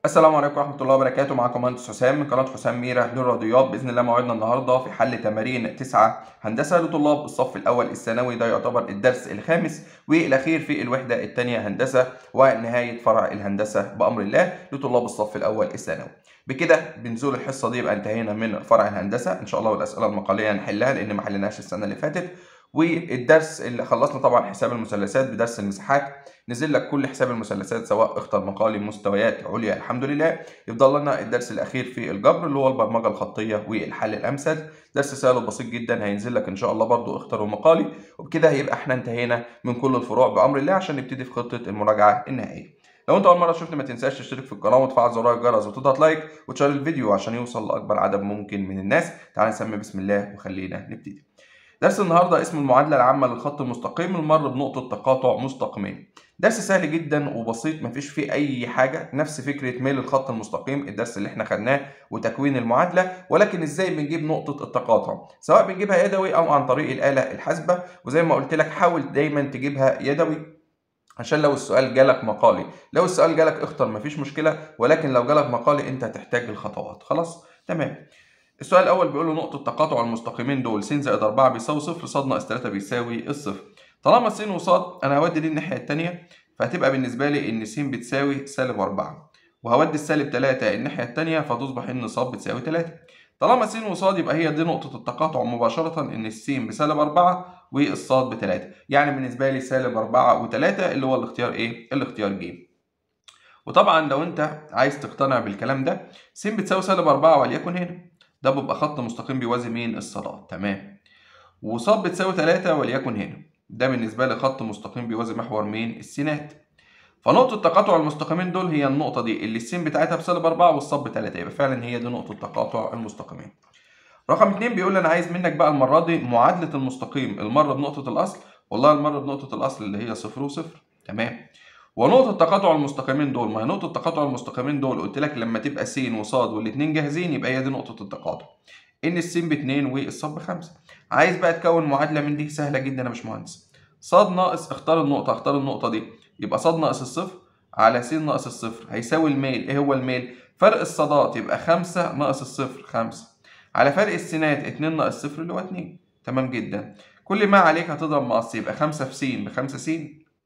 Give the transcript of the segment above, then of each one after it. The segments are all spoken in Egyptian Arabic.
السلام عليكم ورحمة الله وبركاته معكم مهندس حسام من قناة حسام ميرة للرياضيات بإذن الله موعدنا النهاردة في حل تمارين تسعة هندسة لطلاب الصف الأول الثانوي ده يعتبر الدرس الخامس والأخير في الوحدة الثانية هندسة ونهاية فرع الهندسة بأمر الله لطلاب الصف الأول الثانوي بكده بنزول الحصة دي يبقى انتهينا من فرع الهندسة إن شاء الله والأسئلة المقالية نحلها لأن ما حلناش السنة اللي فاتت والدرس اللي خلصنا طبعا حساب المثلثات بدرس المساحات نزل لك كل حساب المثلثات سواء اختر مقالي مستويات عليا الحمد لله يفضل لنا الدرس الاخير في الجبر اللي هو البرمجه الخطيه والحل الامثل درس سهل وبسيط جدا هينزل لك ان شاء الله برضو اختر مقالي وبكده هيبقى احنا انتهينا من كل الفروع بامر الله عشان نبتدي في خطه المراجعه النهائيه لو انت اول مره شفت ما تنساش تشترك في القناه وتفعل زرار الجرس وتضغط لايك وتشير الفيديو عشان يوصل لاكبر عدد ممكن من الناس تعال نسمي بسم الله وخلينا نبتدي درس النهارده اسمه المعادله العامه للخط المستقيم المر بنقطه تقاطع مستقيمين درس سهل جدا وبسيط مفيش فيه اي حاجه نفس فكره ميل الخط المستقيم الدرس اللي احنا خدناه وتكوين المعادله ولكن ازاي بنجيب نقطه التقاطع سواء بنجيبها يدوي او عن طريق الاله الحاسبه وزي ما قلت لك حاول دايما تجيبها يدوي عشان لو السؤال جالك مقالي لو السؤال جالك اختر مفيش مشكله ولكن لو جالك مقالي انت هتحتاج الخطوات خلاص تمام السؤال الاول بيقول له نقطه تقاطع المستقيمين دول س زائد 4 بيساوي صفر ص ناقص 3 بيساوي الصفر طالما س وصاد انا هودي دي الناحيه الثانيه فهتبقى بالنسبه لي ان س بتساوي سالب 4 وهودي السالب 3 الناحيه الثانيه فتصبح ان ص بتساوي 3 طالما س وصاد يبقى هي دي نقطه التقاطع مباشره ان الس بسالب 4 والصاد ب 3 يعني بالنسبه لي سالب 4 و3 اللي هو الاختيار ايه الاختيار ج وطبعا لو انت عايز تقتنع بالكلام ده س بتساوي سالب 4 وليكن هنا ده بيبقى خط مستقيم بيوازي مين الصادات تمام وصاد بتساوي 3 وليكن هنا ده بالنسبه لي خط مستقيم بيوازي محور مين السينات فنقطة تقاطع المستقيمين دول هي النقطة دي اللي السين بتاعتها بسالب 4 والصاد ب 3 يبقى فعلا هي دي نقطة تقاطع المستقيمين. رقم 2 بيقول لي أنا عايز منك بقى المرة دي معادلة المستقيم المر بنقطة الأصل والله المر بنقطة الأصل اللي هي صفر وصفر تمام ونقطة تقاطع المستقيمين دول ما هي نقطة تقاطع المستقيمين دول قلت لك لما تبقى س وصاد والاتنين جاهزين يبقى هي دي نقطة التقاطع. إن السين باتنين والصاد بخمسة. عايز بقى تكون معادلة من دي سهلة جدا يا باشمهندس. صاد ناقص اختار النقطة اختار النقطة دي يبقى صاد ناقص الصفر على س ناقص الصفر هيساوي الميل ايه هو الميل؟ فرق الصادات يبقى خمسة ناقص الصفر خمسة على فرق السينات اتنين ناقص صفر اللي هو اتنين تمام جدا كل ما عليك هتضرب مقص يبقى خمسة في س بخمسة س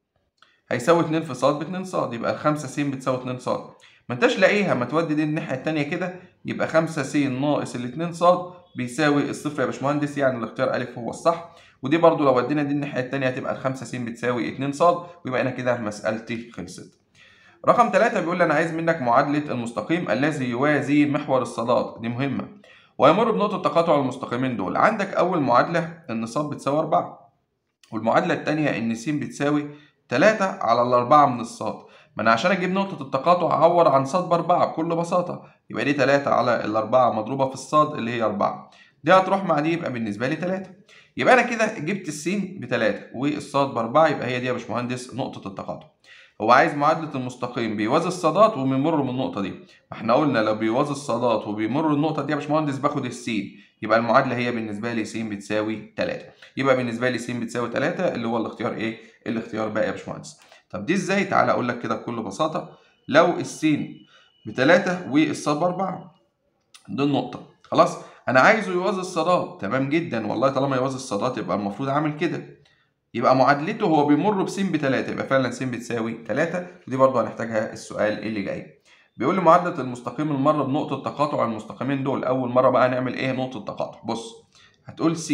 هيساوي اتنين في صاد باتنين صاد يبقى الخمسة س بتساوي اتنين صاد ما انتش لاقيها ما تودي دي الناحية التانية كده يبقى خمسة س ناقص الاتنين صاد بيساوي الصفر يا باشمهندس يعني الاختيار ألف هو الصح ودي برضو لو ودينا دي الناحية التانية هتبقى الخمسة س بتساوي اتنين صاد ويبقى أنا كده مسألتي خلصت. رقم ثلاثة بيقول لي أنا عايز منك معادلة المستقيم الذي يوازي محور الصادات دي مهمة ويمر بنقطة تقاطع المستقيمين دول عندك أول معادلة إن ص بتساوي أربعة والمعادلة التانية إن س بتساوي تلاتة على الأربعة من الصاد ما أنا عشان أجيب نقطة التقاطع أعوض عن صاد بأربعة بكل بساطة يبقى دي تلاتة على الأربعة مضروبة في الصاد اللي هي أربعة دي هتروح مع دي يبقى بالنسبة لي تلاتة يبقى أنا كده جبت السين بتلاتة والصاد بأربعة يبقى هي دي يا باشمهندس نقطة التقاطع هو عايز معادلة المستقيم بيوازي الصادات وبيمر من النقطة دي احنا قلنا لو بيوازي الصادات وبيمر النقطة دي يا باشمهندس باخد السين يبقى المعادلة هي بالنسبة لي س بتساوي 3 يبقى بالنسبة لي س بتساوي 3 اللي هو الاختيار ايه؟ الاختيار بقى يا باشمهندس طب دي ازاي؟ تعالى اقول لك كده بكل بساطة لو السين بتلاتة والصاد بأربعة دي النقطة خلاص أنا عايزه يوازي الصادات تمام جدا والله طالما يوازي الصادات يبقى المفروض أعمل كده يبقى معادلته هو بيمر بس بتلاتة يبقى فعلا س بتساوي تلاتة ودي برضه هنحتاجها السؤال اللي جاي بيقول لي معادلة المستقيم المر بنقطة تقاطع المستقيمين دول أول مرة بقى نعمل إيه نقطة تقاطع بص هتقول س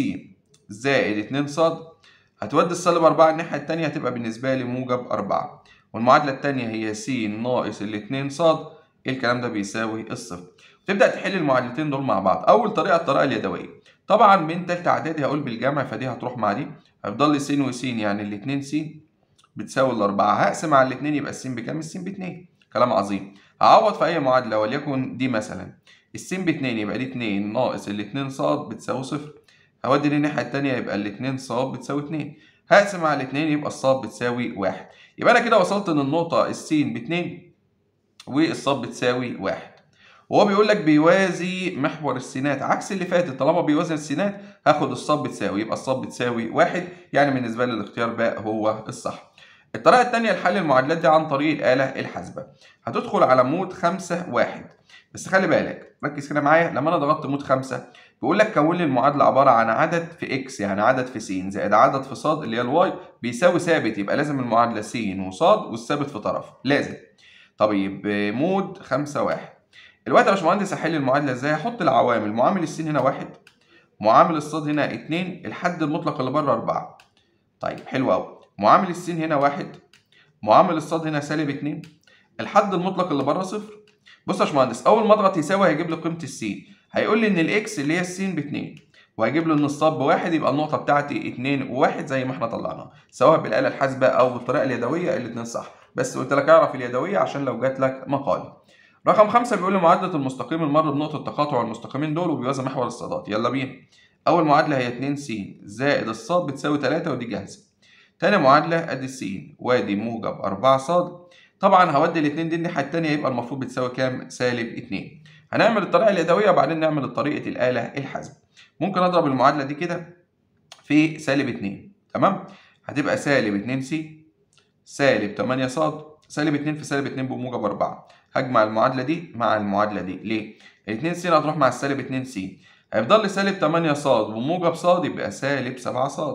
زائد اتنين ص هتودي السالب أربعة الناحية التانية هتبقى بالنسبة لي موجب أربعة والمعادلة التانية هي س ناقص الاتنين ص إيه الكلام ده بيساوي الصفر تبدأ تحل المعادلتين دول مع بعض أول طريقة الطريقة اليدوية طبعا من تالتة إعدادي هقول بالجمع فدي هتروح مع دي هيفضل لي س وس يعني الاتنين س بتساوي الأربعة هقسم على الاتنين يبقى الس بكام؟ الس باتنين كلام عظيم هعوض في أي معادلة وليكن دي مثلا الس باتنين يبقى دي اتنين ناقص الاتنين ص بتساوي صفر هودي دي الناحية التانية يبقى الاتنين ص بتساوي اتنين هقسم على الاتنين يبقى الصاد بتساوي واحد يبقى أنا كده وصلت إن النقطة الس باتنين والصاد بتساوي واحد وهو بيقول لك بيوازي محور السينات عكس اللي فاتت طالما بيوازي السينات هاخد الصاد بتساوي يبقى الصاد بتساوي واحد يعني بالنسبه لي الاختيار باء هو الصح الطريقة التانية لحل المعادلات دي عن طريق الآلة الحاسبة هتدخل على مود خمسة واحد بس خلي بالك ركز كده معايا لما انا ضغطت مود خمسة بيقول لك كون لي المعادلة عبارة عن عدد في اكس يعني عدد في س زائد عدد في ص اللي هي الواي بيساوي ثابت يبقى لازم المعادلة س وص والثابت في طرف لازم طيب مود خمسة واحد الوقت يا باشمهندس احل المعادلة ازاي هحط العوامل معامل السين هنا واحد معامل الصاد هنا اتنين الحد المطلق اللي بره أربعة طيب حلو أوي معامل السين هنا واحد معامل الصاد هنا سالب اتنين الحد المطلق اللي بره صفر بص يا باشمهندس اول ما اضغط يساوي هيجيب لي قيمه السين هيقول لي ان الاكس اللي هي السين باتنين وهيجيب لي ان الصاد بواحد يبقى النقطه بتاعتي اتنين وواحد زي ما احنا طلعناها سواء بالاله الحاسبه او بالطريقه اليدويه الاتنين صح بس قلت لك اعرف اليدويه عشان لو جات لك مقال رقم خمسة بيقول لي معادلة المستقيم المر بنقطة تقاطع المستقيمين دول وبيوازي محور الصادات يلا بينا أول معادلة هي 2 س زائد الصاد بتساوي 3 ودي جاهزة تاني معادلة أدي الس وادي موجب 4 صاد طبعا هودي الاثنين دي الناحيه الثانيه يبقى المفروض بتساوي كام سالب 2 هنعمل الطريقه اليدويه وبعدين نعمل طريقه الاله الحاسبه ممكن اضرب المعادله دي كده في سالب 2 تمام هتبقى سالب 2 س سالب 8 ص سالب 2 في سالب 2 بموجب 4 هجمع المعادله دي مع المعادله دي ليه ال 2 س هتروح مع السالب 2 س هيفضل لي سالب 8 ص وموجب ص يبقى سالب 7 ص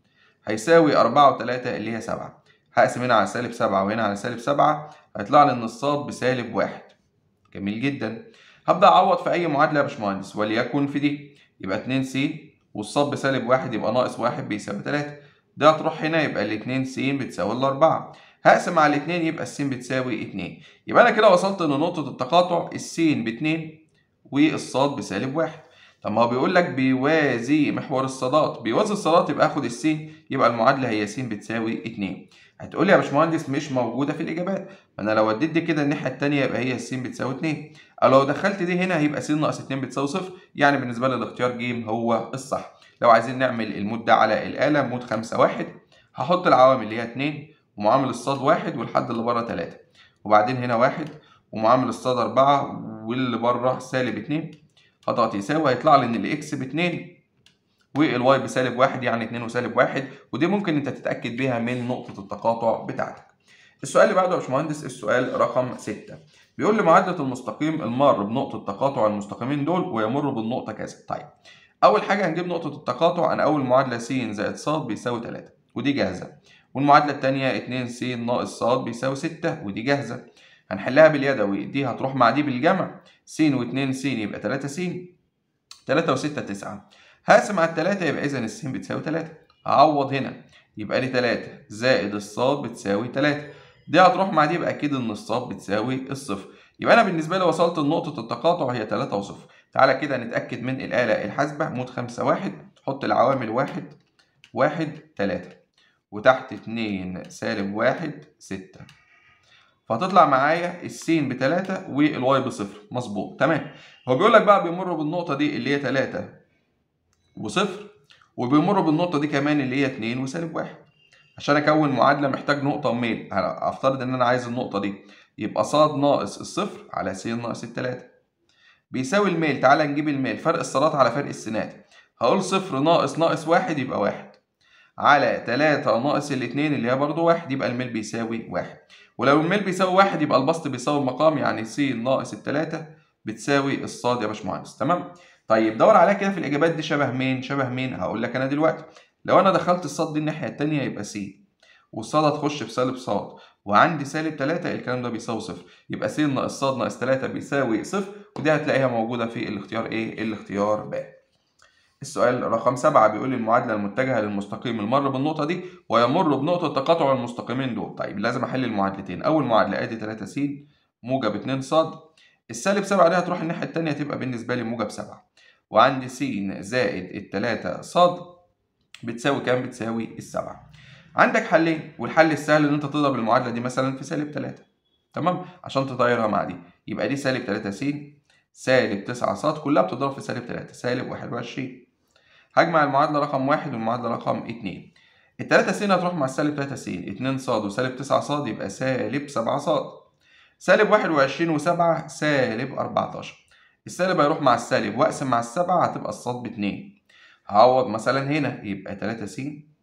هيساوي 4 و3 اللي هي 7 هقسم هنا على سالب سبعة وهنا على سالب سبعة هيطلع لي إن الصاد بسالب واحد جميل جدا هبدأ أعوض في أي معادلة يا باشمهندس وليكن في دي يبقى اتنين س والصاد بسالب واحد يبقى ناقص واحد بيساوي تلاتة ده هتروح هنا يبقى الاتنين س بتساوي الأربعة هقسم على الاتنين يبقى الس بتساوي اتنين يبقى أنا كده وصلت إن نقطة التقاطع الس باتنين والصاد بسالب واحد طب ما هو بيقول لك بيوازي محور الصادات بيوازي الصادات يبقى اخد السين يبقى المعادله هي س بتساوي 2 هتقول لي يا باشمهندس مش موجوده في الاجابات ما انا لو وديت دي كده الناحيه الثانيه يبقى هي س بتساوي 2 او لو دخلت دي هنا هيبقى س ناقص 2 بتساوي 0 يعني بالنسبه لي الاختيار ج هو الصح لو عايزين نعمل المود ده على الاله مود 5 1 هحط العوامل اللي هي 2 ومعامل الصاد 1 والحد اللي بره 3 وبعدين هنا 1 ومعامل الصاد 4 واللي بره سالب 2 هضغط يساوي هيطلع لي ان الاكس ب 2 والواي بسالب 1 يعني 2 وسالب 1 ودي ممكن انت تتاكد بيها من نقطه التقاطع بتاعتك. السؤال اللي بعده يا باشمهندس السؤال رقم 6 بيقول لي معادله المستقيم المار بنقطه تقاطع المستقيمين دول ويمر بالنقطه كذا. طيب اول حاجه هنجيب نقطه التقاطع انا اول معادله س زائد ص بيساوي 3 ودي جاهزه. والمعادله الثانيه 2 س ناقص ص بيساوي 6 ودي جاهزه. هنحلها باليدوي دي هتروح مع دي بالجمع س و2 س يبقى 3 س 3 و6 9 هقسم على التلاتة يبقى إذا الس بتساوي 3 هعوض هنا يبقى لي 3 زائد الصاد بتساوي 3 دي هتروح مع دي يبقى أكيد إن الصاد بتساوي الصفر يبقى أنا بالنسبة لي وصلت لنقطة التقاطع هي 3 وصفر تعالى كده نتأكد من الآلة الحاسبة مود 5 1 حط العوامل 1 1 3 وتحت 2 سالب 1 6 فهتطلع معايا السين بتلاتة والواي بصفر مظبوط تمام هو بيقول لك بقى بيمر بالنقطة دي اللي هي تلاتة وصفر وبيمر بالنقطة دي كمان اللي هي اتنين وسالب واحد عشان أكون معادلة محتاج نقطة وميل أفترض إن أنا عايز النقطة دي يبقى ص ناقص الصفر على س ناقص التلاتة بيساوي الميل تعالى نجيب الميل فرق الصادات على فرق السينات هقول صفر ناقص ناقص واحد يبقى واحد على تلاتة ناقص الاتنين اللي هي برضو واحد يبقى الميل بيساوي واحد ولو الميل بيساوي واحد يبقى البسط بيساوي المقام يعني س ناقص التلاتة بتساوي الصاد يا باشمهندس تمام طيب دور عليها كده في الاجابات دي شبه مين شبه مين هقول لك انا دلوقتي لو انا دخلت الصاد دي الناحيه التانية يبقى س والصاد هتخش في سالب صاد وعندي سالب 3 الكلام ده بيساوي صفر يبقى س ناقص صاد ناقص 3 بيساوي صفر ودي هتلاقيها موجوده في الاختيار ايه الاختيار ب السؤال رقم سبعة بيقول لي المعادلة المتجهة للمستقيم المر بالنقطة دي ويمر بنقطة تقاطع المستقيمين دول، طيب لازم أحل المعادلتين، أول معادلة أدي 3 س موجب 2 ص السالب 7 دي هتروح الناحية التانية تبقى بالنسبة لي موجب 7 وعندي س زائد التلاتة ص بتساوي كام؟ بتساوي السبعة. عندك حلين والحل السهل إن أنت تضرب المعادلة دي مثلا في سالب 3 تمام؟ عشان تطيرها مع دي يبقى دي سالب 3 س سالب 9 ص كلها بتضرب في سالب 3 سالب 21 هجمع المعادلة رقم واحد والمعادلة رقم اتنين التلاتة س هتروح مع السالب تلاتة س اتنين ص وسالب تسعة ص يبقى سالب سبعة ص سالب واحد وعشرين وسبعة سالب أربعتاشر السالب هيروح مع السالب وأقسم مع السبعة هتبقى الصاد باتنين هعوض مثلا هنا يبقى تلاتة س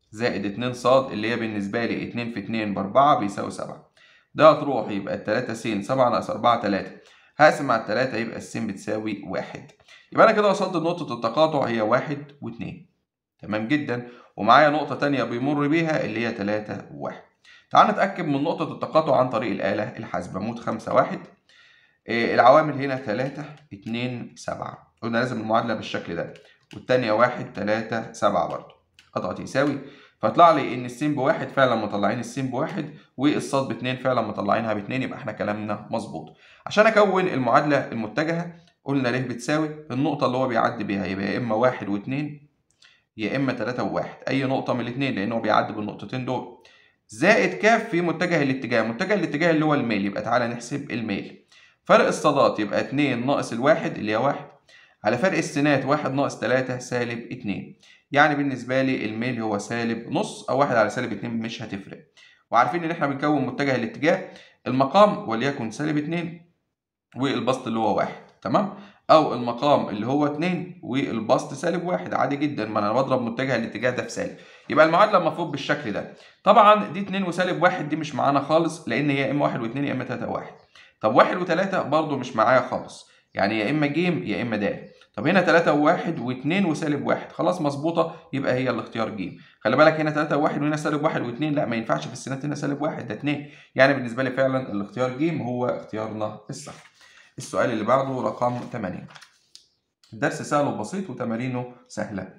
زائد 2 ص اللي هي بالنسبة لي 2 في 2 ب 4 بيساوي 7 ده هتروح يبقى التلاتة س 7 ناقص 4 3 هقسم على التلاتة يبقى الس بتساوي 1 يبقى أنا كده وصلت لنقطة التقاطع هي 1 و2 تمام جدا ومعايا نقطة تانية بيمر بيها اللي هي 3 و1 تعال نتأكد من نقطة التقاطع عن طريق الآلة الحاسبة مود 5 1 إيه العوامل هنا 3 2 7 قلنا لازم المعادلة بالشكل ده والتانية 1 3 7 برضه اضغط يساوي فطلع لي ان السين بواحد فعلا مطلعين السين بواحد والصاد باتنين فعلا مطلعينها باتنين يبقى احنا كلامنا مظبوط عشان اكون المعادله المتجهه قلنا ر بتساوي النقطه اللي هو بيعدي بيها يبقى يا اما واحد واتنين يا اما تلاته وواحد اي نقطه من الاتنين لان هو بيعدي بالنقطتين دول زائد كاف في متجه الاتجاه متجه الاتجاه اللي هو الميل يبقى تعالى نحسب الميل فرق الصادات يبقى 2 ناقص الواحد اللي هي واحد على فرق السينات واحد ناقص تلاتة سالب اتنين يعني بالنسبة لي الميل هو سالب نص أو واحد على سالب اتنين مش هتفرق وعارفين إن إحنا بنكون متجه الاتجاه المقام وليكن سالب اتنين والبسط اللي هو واحد تمام أو المقام اللي هو اتنين والبسط سالب واحد عادي جدا ما أنا بضرب متجه الاتجاه ده في سالب يبقى المعادلة المفروض بالشكل ده طبعا دي اتنين وسالب واحد دي مش معانا خالص لأن هي يا إما واحد واتنين يا إما تلاتة وواحد طب واحد وتلاتة برضه مش معايا خالص يعني يا إما جيم يا إما دال طب هنا 3 و1 و2 وسالب 1 خلاص مظبوطه يبقى هي الاختيار ج خلي بالك هنا 3 و1 وهنا سالب 1 و2 لا ما ينفعش في السينات هنا سالب 1 ده 2 يعني بالنسبه لي فعلا الاختيار ج هو اختيارنا الصح السؤال اللي بعده رقم 8 الدرس سهل وبسيط وتمارينه سهله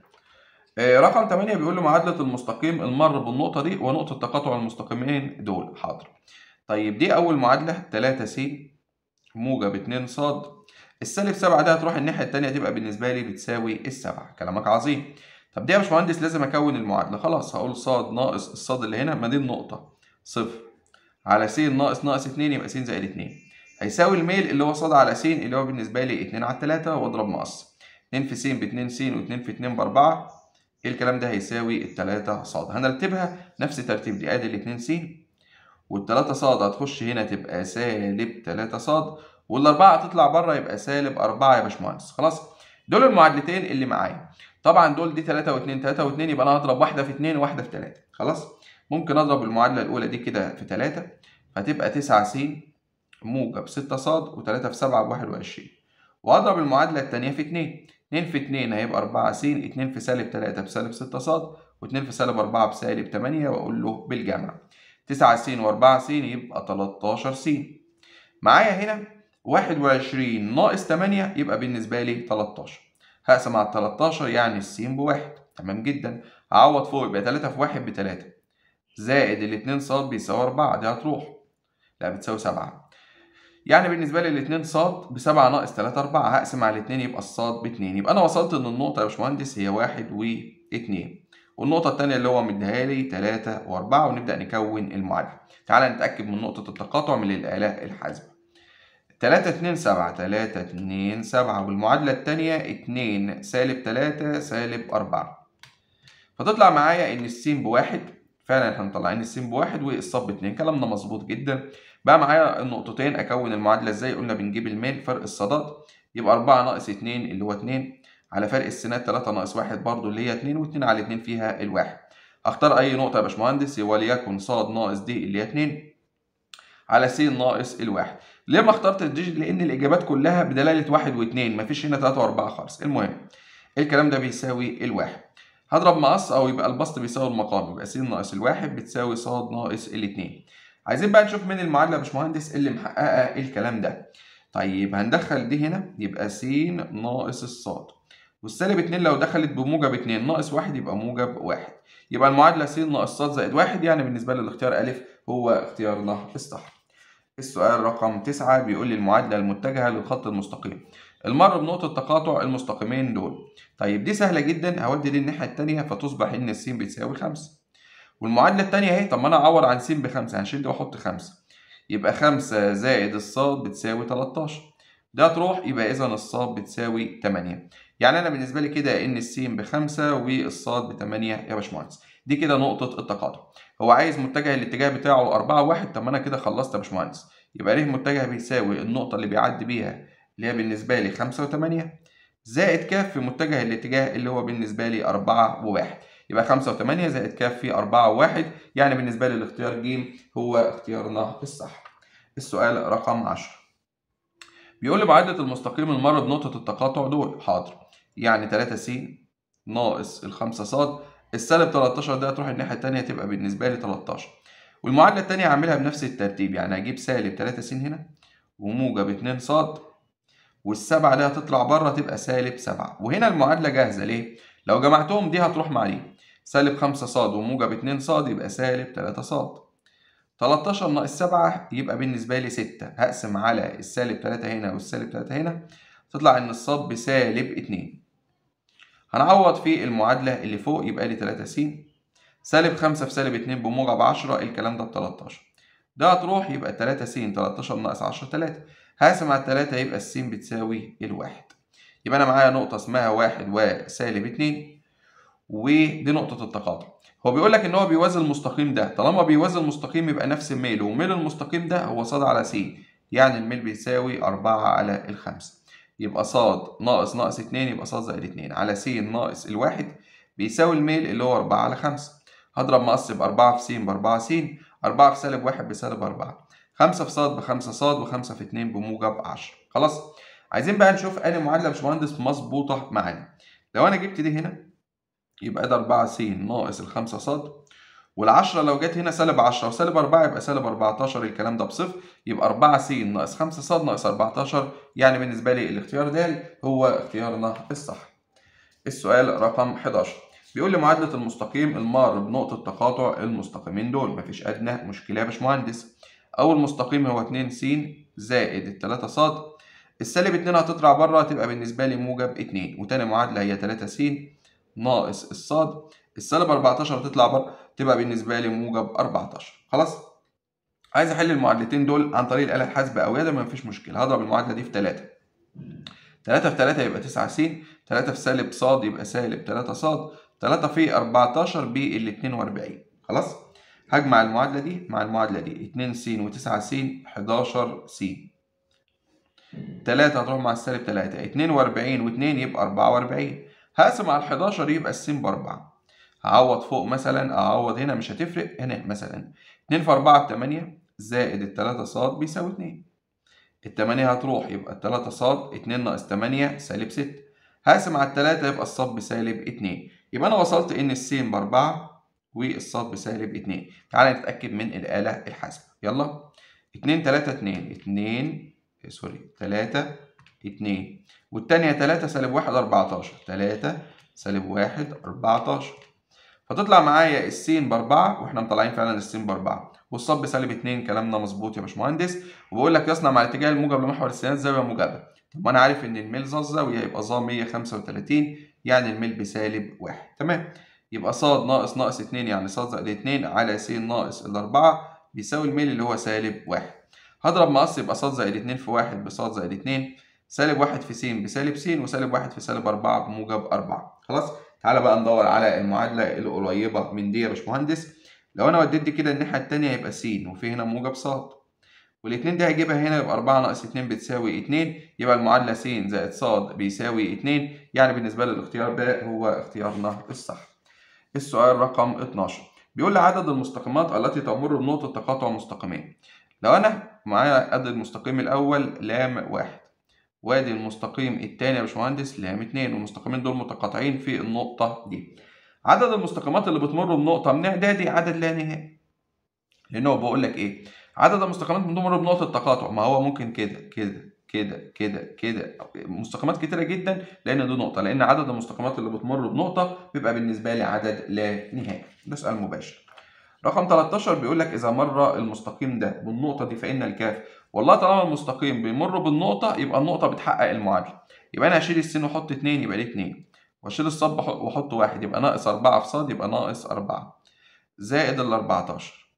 رقم 8 بيقول له معادله المستقيم المر بالنقطه دي ونقطه تقاطع المستقيمين دول حاضر طيب دي اول معادله 3 س موجب 2 ص السالب 7 ده هتروح الناحية التانية تبقى بالنسبة لي بتساوي السبعة كلامك عظيم طب دي يا باشمهندس لازم أكون المعادلة خلاص هقول ص ناقص الصاد اللي هنا ما دي النقطة صفر على س ناقص ناقص 2 يبقى س زائد 2 هيساوي الميل اللي هو ص على س اللي هو بالنسبة لي 2 على 3 واضرب مقص 2 في س ب 2 س و2 في 2 ب 4 الكلام ده هيساوي ال 3 ص هنرتبها نفس ترتيب دي ادي ال 2 س وال 3 ص هتخش هنا تبقى سالب 3 ص والأربعة هتطلع بره يبقى سالب أربعة يا باشمهندس خلاص دول المعادلتين اللي معايا طبعا دول دي 3 و2 3 و2 يبقى انا هضرب واحده في 2 وواحده في 3 خلاص ممكن اضرب المعادله الاولى دي كده في 3 فتبقى 9 س موجب 6 ص و3 في 7 ب 21 واضرب المعادله الثانيه في 2 2 في 2 هيبقى 4 س 2 في سالب 3 بسالب 6 ص و2 في سالب 4 بسالب 8 واقول له بالجمع 9 س و4 س يبقى 13 س معايا هنا 21 ناقص 8 يبقى بالنسبة لي 13 هقسم على 13 يعني السين بواحد تمام جدا هعوض فوق يبقى 3 في 1 ب 3 زائد الاتنين ص بيساوي 4 دي هتروح لا بتساوي 7 يعني بالنسبة لي الاتنين ص ب 7 ناقص 3 4 هقسم على الاتنين يبقى الصاد ب 2 يبقى أنا وصلت إن النقطة يا باشمهندس هي 1 و 2 والنقطة التانية اللي هو مديها لي 3 و4 ونبدأ نكون المعادلة تعالى نتأكد من نقطة التقاطع من الآلة الحاسبة تلاتة اتنين سبعة تلاتة اتنين سبعة والمعادلة التانية اتنين سالب تلاتة سالب أربعة فتطلع معايا إن السين بواحد فعلا احنا مطلعين السين بواحد والصاد باتنين كلامنا مظبوط جدا بقى معايا النقطتين أكون المعادلة ازاي قلنا بنجيب الميل فرق الصادات يبقى أربعة ناقص اتنين اللي هو اتنين على فرق السينات تلاتة ناقص واحد برضو اللي هي اتنين واتنين على اتنين فيها الواحد أختار أي نقطة يا باشمهندس وليكن صاد ناقص دي اللي هي اتنين على س ناقص الواحد ليه ما اخترت الديجيت لان الاجابات كلها بدلاله واحد واثنين مفيش هنا تلاته واربعه خالص المهم الكلام ده بيساوي الواحد هضرب مقص او يبقى البسط بيساوي المقام يبقى س ناقص الواحد بتساوي ص ناقص الاثنين عايزين بقى نشوف مين المعادله يا باشمهندس اللي محققه الكلام ده طيب هندخل دي هنا يبقى س ناقص الصاد والسالب 2 لو دخلت بموجب 2 ناقص 1 يبقى موجب 1 يبقى المعادله س ناقص ص زائد 1 يعني بالنسبه للاختيار ا هو اختيارنا الصح السؤال رقم 9 بيقول لي المعادلة المتجهة للخط المستقيم المر بنقطة تقاطع المستقيمين دول طيب دي سهلة جدا هودي دي الناحية التانية فتصبح إن الس بتساوي 5 والمعادلة التانية أهي طب ما أنا أعوض عن س بخمسة هنشيل دي وأحط 5 يبقى 5 زائد الصاد بتساوي 13 ده تروح يبقى إذا الصاد بتساوي 8 يعني أنا بالنسبة لي كده إن الس بخمسة والصاد ب 8 يا باشمهندس دي كده نقطة التقاطع هو عايز متجه الاتجاه بتاعه 4 1 طب ما انا كده خلصت يا باشمهندس يبقى ر متجه بيساوي النقطة اللي بيعدي بيها اللي هي بالنسبة لي 5 و8 زائد ك في متجه الاتجاه اللي هو بالنسبة لي 4 و1 يبقى 5 و8 زائد ك في 4 و1 يعني بالنسبة لي الاختيار ج هو اختيارنا الصح السؤال رقم 10 بيقول لي معادلة المستقيم المر بنقطة التقاطع دول حاضر يعني 3 س ناقص ال 5 ص السالب 13 ده هتروح الناحية التانية تبقى بالنسبة لي 13 والمعادلة التانية هعملها بنفس الترتيب يعني هجيب سالب 3 س هنا وموجب 2 ص والسبعة دي هتطلع بره تبقى سالب 7 وهنا المعادلة جاهزة ليه؟ لو جمعتهم دي هتروح مع دي سالب 5 ص وموجب 2 ص يبقى سالب 3 ص 13 ناقص 7 يبقى بالنسبة لي 6 هقسم على السالب 3 هنا والسالب 3 هنا تطلع إن الصاد بسالب 2 هنعوض في المعادلة اللي فوق يبقى لي 3 س سالب 5 في سالب 2 بموجب 10 الكلام ده ب 13 ده هتروح يبقى 3 س 13 ناقص 10 3 هقسم على 3 يبقى الس بتساوي الواحد يبقى أنا معايا نقطة اسمها 1 وسالب 2 ودي نقطة التقاطع هو بيقول لك ان هو بيوازي المستقيم ده طالما بيوازي المستقيم يبقى نفس الميل وميل المستقيم ده هو ص على س يعني الميل بيساوي 4 على الخمسة يبقى ص ناقص ناقص 2 يبقى ص زائد 2 على س ناقص الواحد بيساوي الميل اللي هو 4 على 5 هضرب مقص ب 4 في س ب 4 س 4 في سالب 1 بسالب 4 5 في ص ب 5 ص و5 في 2 بموجب 10 خلاص عايزين بقى نشوف انهي معادله يا باشمهندس مظبوطه معانا لو انا جبت دي هنا يبقى ده 4 س ناقص ال 5 ص وال10 لو جت هنا سالب 10 وسالب 4 يبقى سالب 14 الكلام ده بصفر يبقى 4 س ناقص 5 ص ناقص 14 يعني بالنسبه لي الاختيار د هو اختيارنا الصح. السؤال رقم 11 بيقول لي معادله المستقيم المار بنقطه تقاطع المستقيمين دول مفيش ادنى مشكله يا باشمهندس. اول مستقيم هو 2 س زائد ال 3 ص السالب 2 هتطلع بره هتبقى بالنسبه لي موجب 2 وتاني معادله هي 3 س ناقص الصاد السالب 14 هتطلع بره تبقى بالنسبه لي موجب 14 خلاص عايز احل المعادلتين دول عن طريق الاله الحاسبه او يدا مفيش مشكله هضرب المعادله دي في 3 3 في 3 يبقى 9 س 3 في سالب ص يبقى سالب 3 ص 3 في 14 بال 42 خلاص هجمع المعادله دي مع المعادله دي 2 س و9 س 11 س 3 هتروح مع السالب 3 42 و2 يبقى 44 هقسم على ال 11 يبقى الس ب 4 هعوض فوق مثلا اعوض هنا مش هتفرق هنا مثلا 2 في 4 ب 8 زائد ال 3 ص بيساوي 2 ال 8 هتروح يبقى ال 3 ص 2 ناقص 8 سالب 6 هقسم على ال 3 يبقى الص بسالب 2 يبقى انا وصلت ان الس ب 4 والصاد بسالب 2 تعالى نتاكد من الاله الحاسبه يلا 2 3 2 2 سوري 3 2 والتانية 3 سالب 1 14 3 سالب 1 14 فتطلع معايا السين بأربعة واحنا مطلعين فعلا السين بأربعة والصاد بسالب 2 كلامنا مظبوط يا باشمهندس وبقول لك يصنع مع الاتجاه الموجب لمحور السينات زاوية موجبة طب ما انا عارف ان الميل ظا الزاوية يبقى ظا 135 يعني الميل بسالب 1 تمام يبقى ص ناقص ناقص 2 يعني ص زائد 2 على س ناقص الأربعة بيساوي الميل اللي هو سالب 1 هضرب مقص يبقى ص زائد 2 في 1 بص زائد 2 سالب 1 في س بسالب س وسالب 1 في سالب 4 بموجب 4 خلاص تعالى بقى ندور على المعادلة القريبة من دي يا باشمهندس لو أنا وديت دي كده الناحية التانية يبقى س وفي هنا موجب ص والاتنين دي هجيبها هنا يبقى 4 ناقص 2 بتساوي 2 يبقى المعادلة س زائد ص بيساوي 2 يعني بالنسبة لي الاختيار ده هو اختيارنا الصح. السؤال رقم 12 بيقول لي عدد المستقيمات التي تمر بنقطة تقاطع مستقيمين. لو أنا معايا عدد المستقيم الأول لام واحد وادي المستقيم التاني يا باشمهندس لام اتنين والمستقيمين دول متقاطعين في النقطة دي. عدد المستقيمات اللي بتمر بنقطة من إعدادي عدد لا نهائي. لأن هو بيقول لك إيه؟ عدد المستقيمات بتمر بنقطة تقاطع ما هو ممكن كده كده كده كده كده مستقيمات كتيرة جدا لأن دي نقطة لأن عدد المستقيمات اللي بتمر بنقطة بيبقى بالنسبة لي عدد لا نهائي ده سؤال مباشر رقم 13 بيقول لك إذا مر المستقيم ده بالنقطة دي فإن الكاف والله طالما المستقيم بيمر بالنقطة يبقى النقطة بتحقق المعادلة يبقى أنا هشيل السين وأحط 2 يبقى ليه 2 وأشيل الصاد وأحط 1 يبقى ناقص 4 في صاد يبقى ناقص 4 زائد ال 14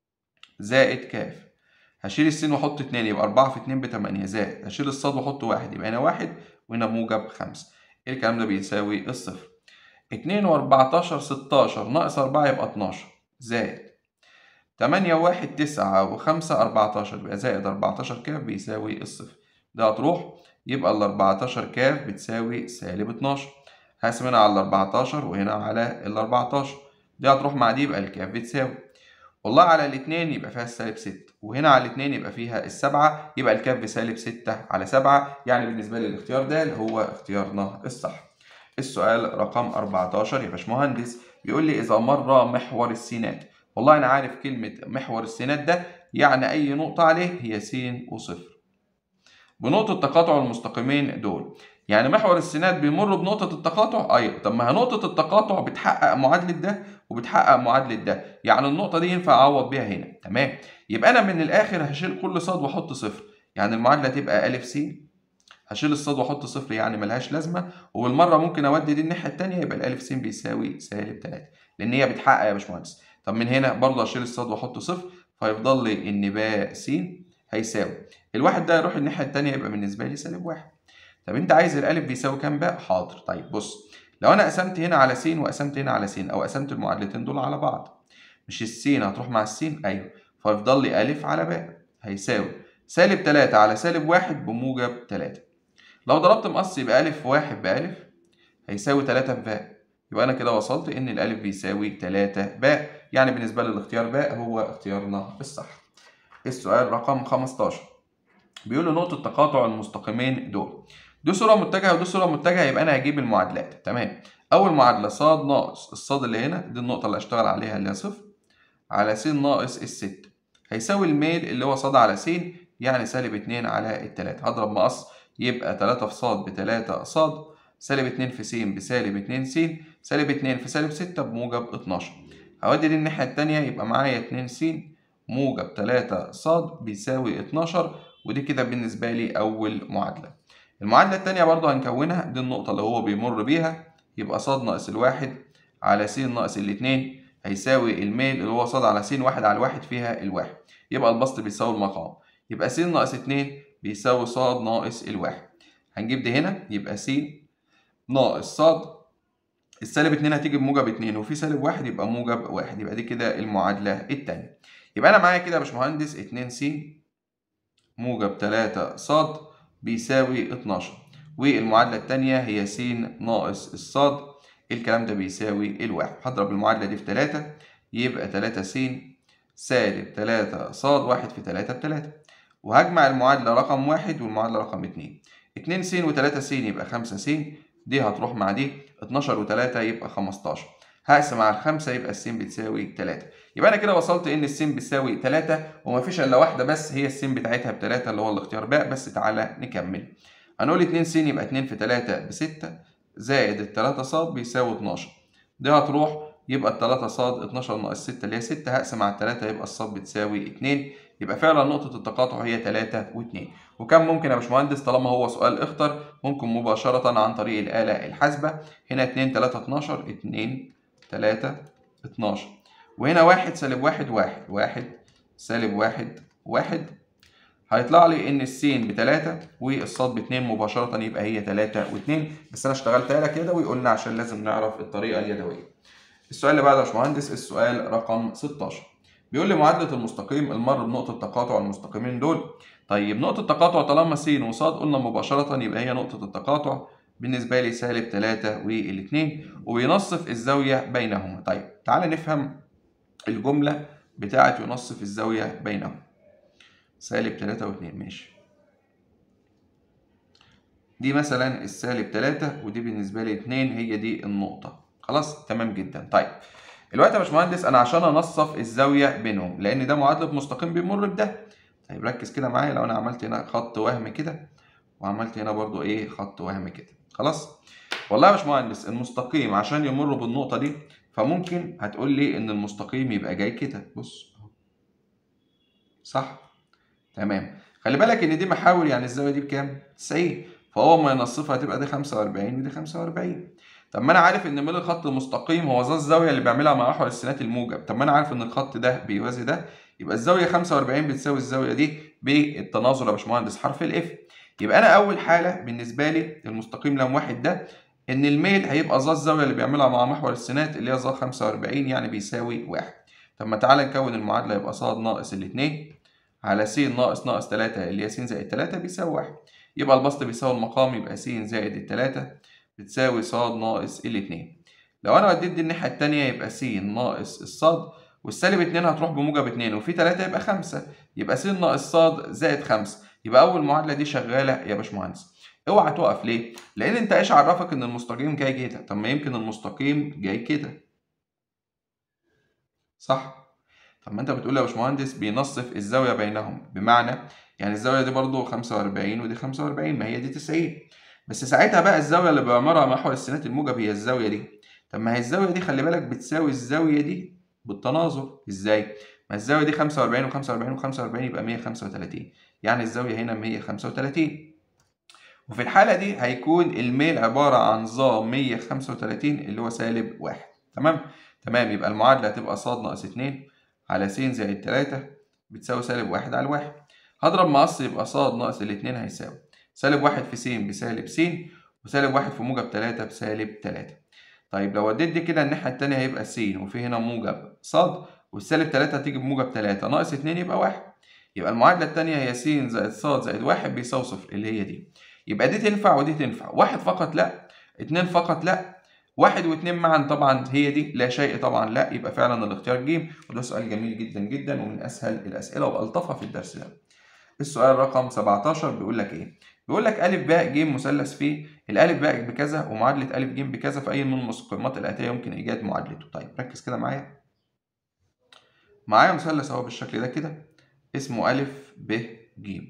زائد كاف هشيل السين واحط 2 يبقى 4 في 2 ب 8 زائد هشيل الصاد واحط 1 يبقى هنا 1 وهنا موجب 5 ايه الكلام ده بيساوي الصفر 2 و14 16 ناقص 4 يبقى 12 زائد 8 و1 9 و5 14 يبقى زائد 14 كاف بيساوي الصفر ده هتروح يبقى ال 14 كاف بتساوي سالب 12 هقسم هنا على ال 14 وهنا على ال 14 دي هتروح مع دي يبقى الكاف بتساوي والله على الاتنين يبقى فيها السالب 6 وهنا على الاتنين يبقى فيها السبعة يبقى الكاف بسالب 6 على 7 يعني بالنسبة لي الاختيار ده هو اختيارنا الصح السؤال رقم 14 يا باشمهندس بيقول لي إذا مر محور السينات والله أنا عارف كلمة محور السينات ده يعني أي نقطة عليه هي س وصفر بنقطة تقاطع المستقيمين دول يعني محور السينات بيمر بنقطة التقاطع أيوة طب ما هي نقطة التقاطع بتحقق معادلة ده وبتحقق معادلة ده يعني النقطة دي ينفع أعوض بيها هنا تمام يبقى أنا من الآخر هشيل كل صاد وأحط صفر يعني المعادلة تبقى أ س هشيل الصاد واحط صفر يعني ملهاش لازمه وبالمره ممكن اودي دي الناحيه الثانيه يبقى الالف س بيساوي سالب 3 لان هي بتحقق يا باشمهندس طب من هنا برضه هشيل الصاد واحط صفر فيفضل لي ان باء س هيساوي الواحد ده يروح الناحيه الثانيه يبقى بالنسبه لي سالب واحد طب انت عايز الالف بيساوي كام باء حاضر طيب بص لو انا قسمت هنا على س وقسمت هنا على س او قسمت المعادلتين دول على بعض مش السين هتروح مع السين ايوه فيفضل لي الف على باء هيساوي سالب 3 على سالب 1 بموجب 3 لو ضربت مقص يبقى ألف في واحد بألف هيساوي تلاتة في باء يبقى أنا كده وصلت إن الألف بيساوي تلاتة باء يعني بالنسبة لي الاختيار باء هو اختيارنا الصح. السؤال رقم 15 بيقول لي نقطة تقاطع المستقيمين دول دي صورة متجهة ودي صورة متجهة يبقى أنا هجيب المعادلات تمام أول معادلة ص ناقص الصاد اللي هنا دي النقطة اللي هشتغل عليها اللي هي صفر على س ناقص الستة هيساوي الميل اللي هو ص على س يعني سالب اتنين على التلاتة هضرب مقص يبقى 3 في ص ب 3 ص سالب 2 في س بسالب 2 س سالب 2 في سالب 6 بموجب 12 هودي دي الناحية التانية يبقى معايا 2 س موجب 3 ص بيساوي 12 ودي كده بالنسبة لي أول معادلة. المعادلة التانية برضه هنكونها دي النقطة اللي هو بيمر بيها يبقى ص ناقص الواحد على س ناقص الاتنين هيساوي الميل اللي هو ص على س واحد على الواحد فيها الواحد يبقى البسط بيساوي المقام يبقى س ناقص اتنين بيساوي ص ناقص الواحد هنجيب دي هنا يبقى س ناقص ص السالب اتنين هتيجي بموجب اتنين وفي سالب واحد يبقى موجب واحد يبقى دي كده المعادلة التانية يبقى أنا معايا كده يا باشمهندس اتنين س موجب تلاتة ص بيساوي اتناشر والمعادلة التانية هي س ناقص الصاد الكلام ده بيساوي الواحد هضرب المعادلة دي في تلاتة يبقى تلاتة س سالب تلاتة ص واحد في تلاتة بتلاتة وهجمع المعادلة رقم واحد والمعادلة رقم اتنين اتنين س وتلاتة س يبقى خمسة س دي هتروح مع دي اتناشر وتلاتة يبقى خمستاشر هقسم على الخمسة يبقى الس بتساوي تلاتة يبقى أنا كده وصلت إن الس بتساوي تلاتة ومفيش إلا واحدة بس هي الس بتاعتها بتلاتة اللي هو الاختيار باء بس تعالى نكمل هنقول اتنين س يبقى اتنين في تلاتة بستة زائد التلاتة ص بيساوي اتناشر دي هتروح يبقى التلاتة ص اتناشر ناقص ستة اللي هي ستة هقسم على التلاتة يبقى الص بتساوي اتنين يبقى فعلا نقطة التقاطع هي 3 و2 وكم ممكن يا باشمهندس طالما هو سؤال اختر ممكن مباشرة عن طريق الآلة الحاسبة هنا 2 3 12 2 3 12 وهنا 1 سالب 1 1 1 سالب 1 1 هيطلع لي ان السين بتلاتة والصاد باتنين مباشرة يبقى هي تلاتة واتنين بس انا اشتغلتها لك يدوي قلنا عشان لازم نعرف الطريقة اليدوية. السؤال اللي بعده يا باشمهندس السؤال رقم 16 بيقول لي معادلة المستقيم المر بنقطة تقاطع المستقيمين دول طيب نقطة تقاطع طالما س وص قلنا مباشرة يبقى هي نقطة التقاطع بالنسبة لي سالب 3 والاتنين وبينصف الزاوية بينهما طيب تعالى نفهم الجملة بتاعة ينصف الزاوية بينهما سالب 3 و2 ماشي دي مثلا السالب 3 ودي بالنسبة لي 2 هي دي النقطة خلاص تمام جدا طيب دلوقتي يا باشمهندس انا عشان انصف الزاويه بينهم لان ده معادله مستقيم بيمر بده طيب ركز كده معايا لو انا عملت هنا خط وهم كده وعملت هنا برضو ايه خط وهم كده خلاص والله يا باشمهندس المستقيم عشان يمر بالنقطه دي فممكن هتقول لي ان المستقيم يبقى جاي كده بص صح تمام خلي بالك ان دي محاور يعني الزاويه دي بكام 90 فهو ما ينصفها هتبقى دي 45 ودي 45 طب ما انا عارف ان ميل الخط المستقيم هو ذا الزاويه اللي بيعملها مع محور السينات الموجب طب ما انا عارف ان الخط ده بيوازي ده يبقى الزاويه 45 بتساوي الزاويه دي بالتناظر يا باشمهندس حرف الاف يبقى انا اول حاله بالنسبه لي المستقيم لام واحد ده ان الميل هيبقى ذا الزاويه اللي بيعملها مع محور السينات اللي هي ذا 45 يعني بيساوي واحد طب ما تعالى نكون المعادله يبقى ص ناقص الاثنين على س ناقص ناقص 3 اللي هي س زائد 3 بيساوي واحد يبقى البسط بيساوي المقام يبقى س زائد التلاتة بتساوي ص ناقص الاتنين لو انا وديت دي الناحية التانية يبقى س ناقص الصاد والسالب اتنين هتروح بموجب اتنين وفي تلاتة يبقى خمسة يبقى س ناقص صاد زائد خمسة يبقى أول معادلة دي شغالة يا باشمهندس اوعى تقف ليه؟ لأن أنت إيش عرفك إن المستقيم جاي كده؟ طب ما يمكن المستقيم جاي كده صح؟ طب ما أنت بتقول يا باشمهندس بينصف الزاوية بينهم بمعنى يعني الزاوية دي برضو 45 ودي 45 ما هي دي 90 بس ساعتها بقى الزاوية اللي بيعمرها محور السينات الموجب هي الزاوية دي طب ما هي الزاوية دي خلي بالك بتساوي الزاوية دي بالتناظر ازاي؟ ما الزاوية دي 45 و45 و45 يبقى 135 يعني الزاوية هنا 135 وفي الحالة دي هيكون الميل عبارة عن ظا 135 اللي هو سالب واحد تمام؟ تمام يبقى المعادلة هتبقى ص ناقص 2 على س زائد 3 بتساوي سالب واحد على الواحد هضرب مقص يبقى ص ناقص الاتنين هيساوي سالب واحد في س بسالب س وسالب واحد في موجب 3 بسالب 3 طيب لو وديت دي كده الناحية التانية هيبقى س وفي هنا موجب ص والسالب 3 هتيجي بموجب 3 ناقص 2 يبقى 1 يبقى المعادلة التانية هي س زائد ص زائد 1 بيساوي صفر اللي هي دي يبقى دي تنفع ودي تنفع واحد فقط لا اتنين فقط لا واحد واتنين معا طبعا هي دي لا شيء طبعا لا يبقى فعلا الاختيار ج وده سؤال جميل جدا جدا ومن اسهل الاسئله والطفها في الدرس ده. السؤال رقم 17 بيقول لك ايه؟ بيقول لك ا ب ج مثلث فيه الالف باء بكذا ومعادله ا ج بكذا في اي من المستقيمات الاتيه يمكن ايجاد معادلته. طيب ركز كده معايا. معايا مثلث اهو بالشكل ده كده اسمه ا ب ج.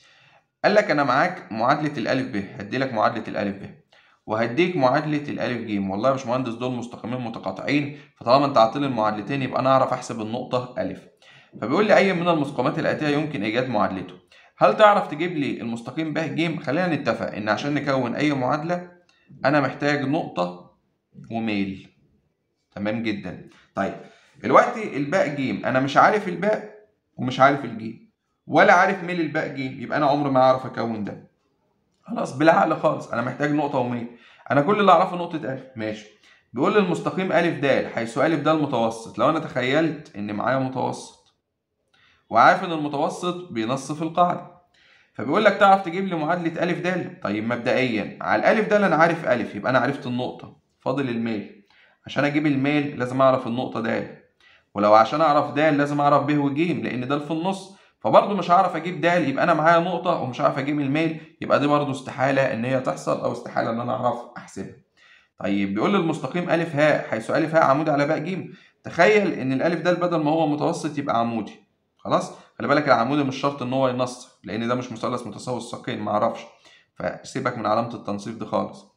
قال لك انا معاك معادله الالف ب هدي لك معادله الالف ب وهديك معادله الالف ج والله يا باشمهندس دول مستقيمين متقاطعين فطالما انت عاطيني المعادلتين يبقى انا اعرف احسب النقطه ا فبيقول لي اي من المستقيمات الاتيه يمكن ايجاد معادلته هل تعرف تجيب لي المستقيم ب ج خلينا نتفق ان عشان نكون اي معادله انا محتاج نقطه وميل تمام جدا طيب دلوقتي الباء ج انا مش عارف الباء ومش عارف الجيم ولا عارف ميل الباء ج يبقى انا عمري ما اعرف اكون ده خلاص بالعقل خالص انا محتاج نقطه وميل انا كل اللي اعرفه نقطه ا ماشي بيقول لي المستقيم ا د حيث ا د المتوسط لو انا تخيلت ان معايا متوسط وعارف ان المتوسط بينص في القاعده فبيقول لك تعرف تجيب لي معادله ا د طيب مبدئيا على الالف ده انا عارف ا يبقى انا عرفت النقطه فاضل الميل عشان اجيب الميل لازم اعرف النقطه د ولو عشان اعرف د لازم اعرف ب وج لان ده في النص فبرضه مش هعرف اجيب د يبقى انا معايا نقطه ومش عارف اجيب الميل يبقى دي برضه استحاله ان هي تحصل او استحاله ان انا اعرف احسبها طيب بيقول لي المستقيم ا ه حيث ا ه عمودي على باء ج تخيل ان الالف ده بدل ما هو متوسط يبقى عمودي خلاص خلي بالك العمودي مش شرط ان هو ينصف لان ده مش مثلث متساوي الساقين ما اعرفش فسيبك من علامه التنصيف دي خالص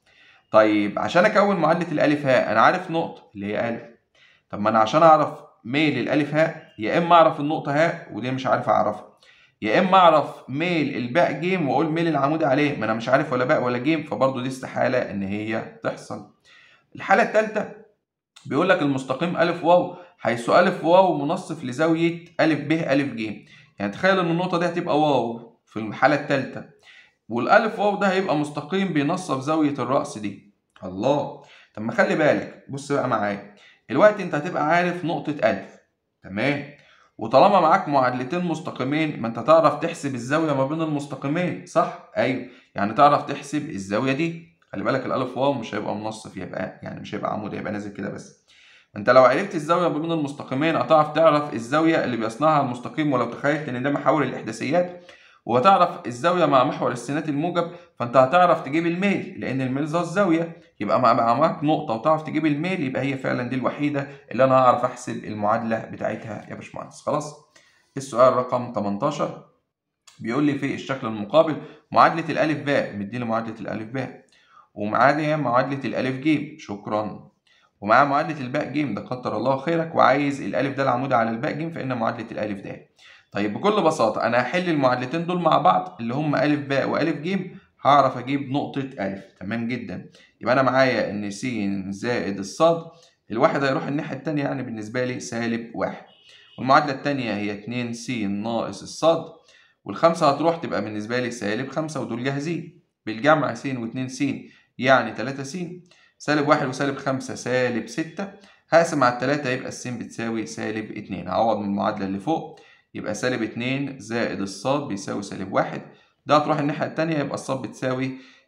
طيب عشان اكون معادله الالف ه انا عارف نقطه اللي هي ا طب ما انا عشان اعرف ميل الالف ه يا اما اعرف النقطه ه ودي مش عارف اعرفها يا اما اعرف ميل الباء ج واقول ميل العمودي عليه ما انا مش عارف ولا باء ولا ج فبرضه دي استحاله ان هي تحصل الحاله الثالثه بيقول لك المستقيم ا واو حيث ا واو منصف لزاويه ا ب ا ج يعني تخيل ان النقطه دي هتبقى واو في الحاله الثالثه والالف واو ده هيبقى مستقيم بينصف زاويه الراس دي الله طب ما خلي بالك بص بقى معايا دلوقتي انت هتبقى عارف نقطه ا تمام وطالما معاك معادلتين مستقيمين ما انت تعرف تحسب الزاويه ما بين المستقيمين صح ايوه يعني تعرف تحسب الزاويه دي خلي بالك الالف واو مش هيبقى منصف يبقى يعني مش هيبقى عمودي هيبقى نازل كده بس انت لو عرفت الزاويه ما بين المستقيمين هتعرف تعرف الزاويه اللي بيصنعها المستقيم ولو تخيلت ان ده محاور الاحداثيات وهتعرف الزاويه مع محور السينات الموجب فانت هتعرف تجيب الميل لان الميل ذا الزاويه يبقى مع معاك نقطه وتعرف تجيب الميل يبقى هي فعلا دي الوحيده اللي انا هعرف احسب المعادله بتاعتها يا باشمهندس خلاص السؤال رقم 18 بيقول لي في الشكل المقابل معادله الالف باء مديني معادله الالف باء ومعايا معادله الالف ج شكرا ومعاه معادله الباء ج ده كتر الله خيرك وعايز الالف ده العمودي على الباء ج فان معادله الالف د طيب بكل بساطه انا هحل المعادلتين دول مع بعض اللي هم ا باء والف ج هعرف اجيب نقطه ا تمام جدا يبقى انا معايا ان س زائد الصاد الواحد هيروح الناحيه الثانيه يعني بالنسبه لي سالب واحد والمعادله الثانيه هي 2 س ناقص الصاد والخمسه هتروح تبقى بالنسبه لي سالب 5 ودول جاهزين بالجمع س و2 س يعني 3 س سالب واحد وسالب خمسة سالب ستة هقسم على التلاتة يبقى الس بتساوي سالب اتنين هعوض من المعادلة اللي فوق يبقى سالب اتنين زائد الصاد بيساوي سالب واحد ده هتروح الناحية التانية يبقى الصاد بتساوي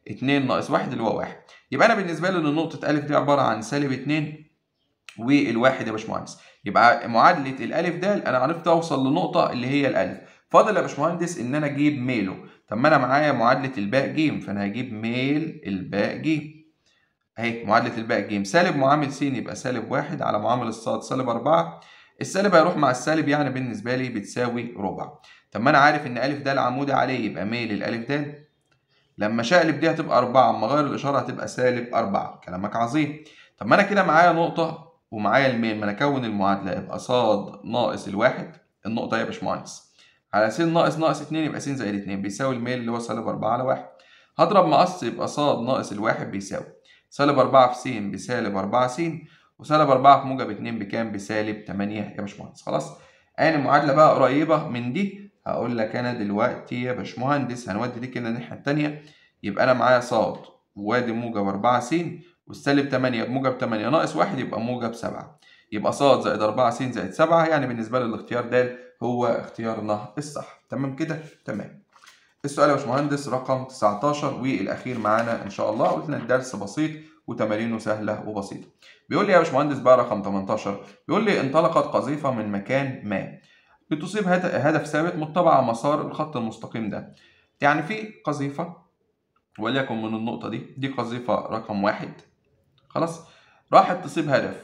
2 ناقص 1 اللي هو 1 يبقى انا بالنسبه لي ان نقطه ا دي عباره عن سالب 2 والواحد يا باشمهندس يبقى معادله الالف د انا عرفت اوصل لنقطه اللي هي الالف فاضل يا باشمهندس ان انا اجيب ميله طب ما انا معايا معادله الباء ج فانا هجيب ميل الباء ج اهي معادله الباء ج سالب معامل س يبقى سالب 1 على معامل الصاد سالب 4 السالب هيروح مع السالب يعني بالنسبه لي بتساوي ربع طب ما انا عارف ان ا د عمودي عليه يبقى ميل الالف د لما شقلب دي هتبقى 4 اما اغير الاشاره هتبقى سالب 4 كلامك عظيم طب ما انا كده معايا نقطه ومعايا الميل ما انا اكون المعادله يبقى صاد ناقص الواحد النقطه يا باشمهندس على س ناقص ناقص 2 يبقى س زائد 2 بيساوي الميل اللي هو سالب 4 على 1 هضرب مقص يبقى صاد ناقص الواحد بيساوي سالب 4 في س بسالب 4 س وسالب 4 في موجب 2 بكام؟ بسالب 8 يا باشمهندس خلاص؟ أنا المعادلة بقى قريبة من دي هقول لك أنا دلوقتي يا باشمهندس هنودي دي كده الناحية التانية يبقى أنا معايا صاد وادي موجب 4 س والسالب 8 بموجب 8 ناقص 1 يبقى موجب 7 يبقى صاد زائد 4 س زائد 7 يعني بالنسبة لي الاختيار د هو اختيارنا الصح تمام كده؟ تمام السؤال يا باشمهندس رقم 19 والأخير معانا إن شاء الله قلنا الدرس بسيط وتمارينه سهلة وبسيطة. بيقول لي يا باشمهندس بقى رقم 18 بيقول لي انطلقت قذيفة من مكان ما بتصيب هدف ثابت متبع مسار الخط المستقيم ده. يعني في قذيفة وليكن من النقطة دي دي قذيفة رقم واحد خلاص راحت تصيب هدف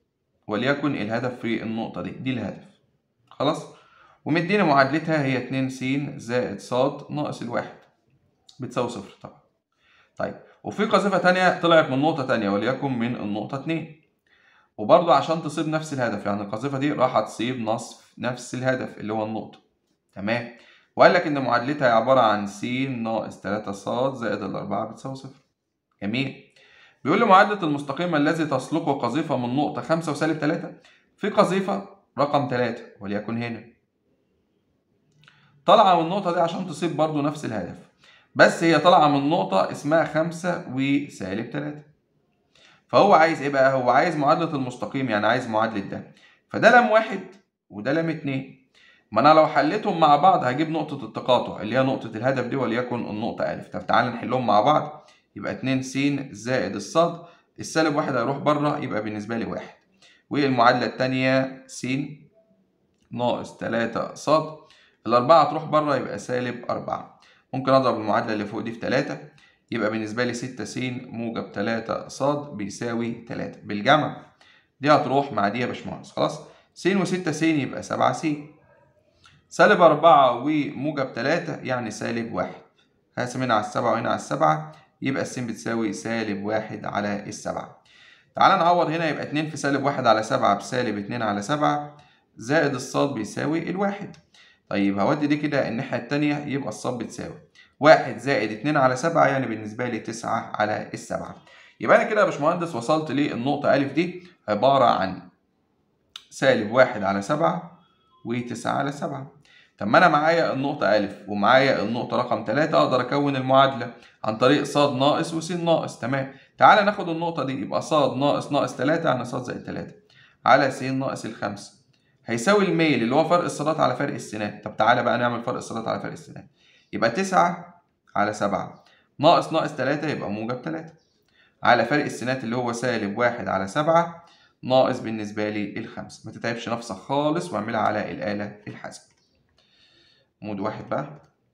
وليكن الهدف في النقطة دي دي الهدف خلاص ومدينا معادلتها هي 2 س زائد ص ناقص الواحد بتساوي صفر طبعا طيب وفي قذيفة تانية طلعت من نقطة تانية وليكن من النقطة 2 وبرضه عشان تصيب نفس الهدف يعني القذيفة دي راح تصيب نصف نفس الهدف اللي هو النقطة تمام وقال لك إن معادلتها عبارة عن س ناقص 3 ص زائد الأربعة بتساوي صفر جميل بيقول لي معادلة المستقيم الذي تسلكه قذيفة من نقطة 5 وسالب 3 في قذيفة رقم 3 وليكن هنا طالعة من النقطة دي عشان تصيب برضه نفس الهدف بس هي طالعة من نقطة اسمها خمسة وسالب تلاتة فهو عايز ايه بقى؟ هو عايز معادلة المستقيم يعني عايز معادلة ده فده لام واحد وده لام اتنين ما انا لو حليتهم مع بعض هجيب نقطة التقاطع اللي هي نقطة الهدف دي وليكن النقطة ألف طب تعالى نحلهم مع بعض يبقى اتنين س زائد الصاد السالب واحد هيروح بره يبقى بالنسبة لي واحد والمعادلة التانية س ناقص تلاتة صاد الأربعة تروح بره يبقى سالب أربعة ممكن أضرب المعادلة اللي فوق دي في تلاتة يبقى بالنسبة لي ستة س موجب تلاتة ص بيساوي تلاتة بالجمع دي هتروح مع دي يا باشمهندس خلاص س وستة س يبقى سبعة س سالب أربعة وموجب تلاتة يعني سالب واحد هقسم هنا على السبعة وهنا على السبعة يبقى الس بتساوي سالب واحد على السبعة تعال نعوض هنا يبقى اتنين في سالب واحد على سبعة بسالب اتنين على سبعة زائد الصاد بيساوي الواحد طيب هودي دي كده الناحية التانية يبقى الصاد بتساوي واحد زائد اتنين على سبعة يعني بالنسبة لي تسعة على السبعة يبقى أنا كده يا باشمهندس وصلت للنقطة ألف دي عبارة عن سالب واحد على سبعة وتسعة على سبعة طب ما أنا معايا النقطة ألف ومعايا النقطة رقم تلاتة أقدر أكون المعادلة عن طريق ص ناقص وس ناقص تمام تعالى ناخد النقطة دي يبقى ص ناقص ناقص تلاتة يعني ص زائد تلاتة على س ناقص الخمسة هيساوي الميل اللي هو فرق الصادات على فرق السينات طب تعالى بقى نعمل فرق الصادات على فرق السينات يبقى تسعة على سبعة ناقص ناقص تلاتة يبقى موجب تلاتة على فرق السينات اللي هو سالب واحد على سبعة ناقص بالنسبة لي الخمسة ما تتعبش نفسك خالص واعملها على الآلة الحاسبة مود واحد بقى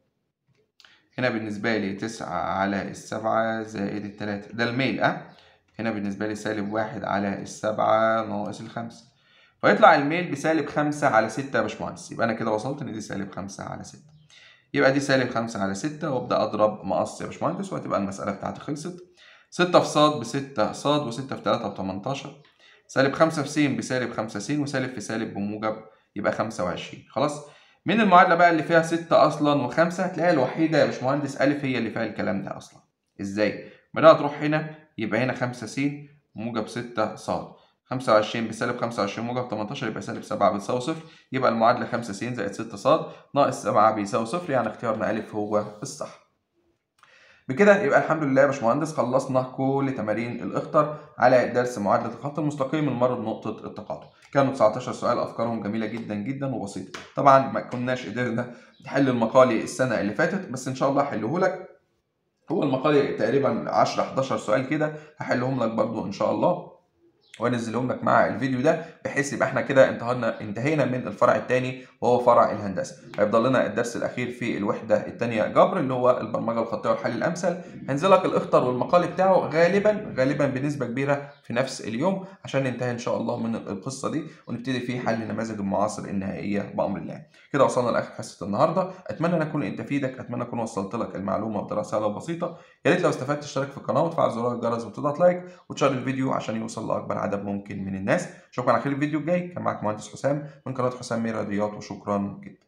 هنا بالنسبة لي تسعة على السبعة زائد التلاتة ده الميل أه هنا بالنسبة لي سالب واحد على السبعة ناقص الخمسة فيطلع الميل بسالب خمسة على ستة يا باشمهندس يبقى أنا كده وصلت إن دي سالب خمسة على ستة يبقى دي سالب خمسة على ستة وأبدأ أضرب مقص يا باشمهندس وهتبقى المسألة بتاعتي خلصت ستة في صاد بستة صاد وستة في تلاتة بتمنتاشر سالب خمسة في س بسالب خمسة س وسالب في سالب بموجب يبقى خمسة وعشرين خلاص من المعادلة بقى اللي فيها ستة أصلا وخمسة هتلاقيها الوحيدة يا باشمهندس ألف هي اللي فيها الكلام ده أصلا إزاي؟ بدأ تروح هنا يبقى هنا خمسة س موجب ستة صاد خمسة وعشرين بسالب خمسة وعشرين موجب تمنتاشر يبقى سالب سبعة بتساوي صفر يبقى المعادلة خمسة س زائد ستة صاد ناقص سبعة بيساوي صفر يعني اختيارنا ألف هو الصح. بكده يبقى الحمد لله يا باشمهندس خلصنا كل تمارين الاخطر على درس معادله الخط المستقيم المر بنقطه التقاطع كانوا 19 سؤال افكارهم جميله جدا جدا وبسيطه طبعا ما كناش قدرنا نحل المقالي السنه اللي فاتت بس ان شاء الله احله لك هو المقال تقريبا 10 11 سؤال كده هحلهم لك برضو ان شاء الله وانزلهم لك مع الفيديو ده بحيث يبقى احنا كده انتهينا انتهينا من الفرع الثاني وهو فرع الهندسه هيفضل لنا الدرس الاخير في الوحده الثانيه جبر اللي هو البرمجه الخطيه والحل الامثل هنزل لك الاخطر والمقال بتاعه غالبا غالبا بنسبه كبيره في نفس اليوم عشان ننتهي ان شاء الله من القصه دي ونبتدي في حل نماذج المعاصر النهائيه بامر الله كده وصلنا لاخر حصه النهارده اتمنى ان اكون انت فيدك اتمنى اكون وصلت لك المعلومه بطريقه سهله وبسيطه يا ريت لو استفدت تشترك في القناه وتفعل زرار الجرس وتضغط لايك وتشير الفيديو عشان يوصل لاكبر عدد ممكن من الناس اشوفكم على خير الفيديو الجاي كان معاك مهندس حسام من قناه حسام مير رياضيات وشكرا جدا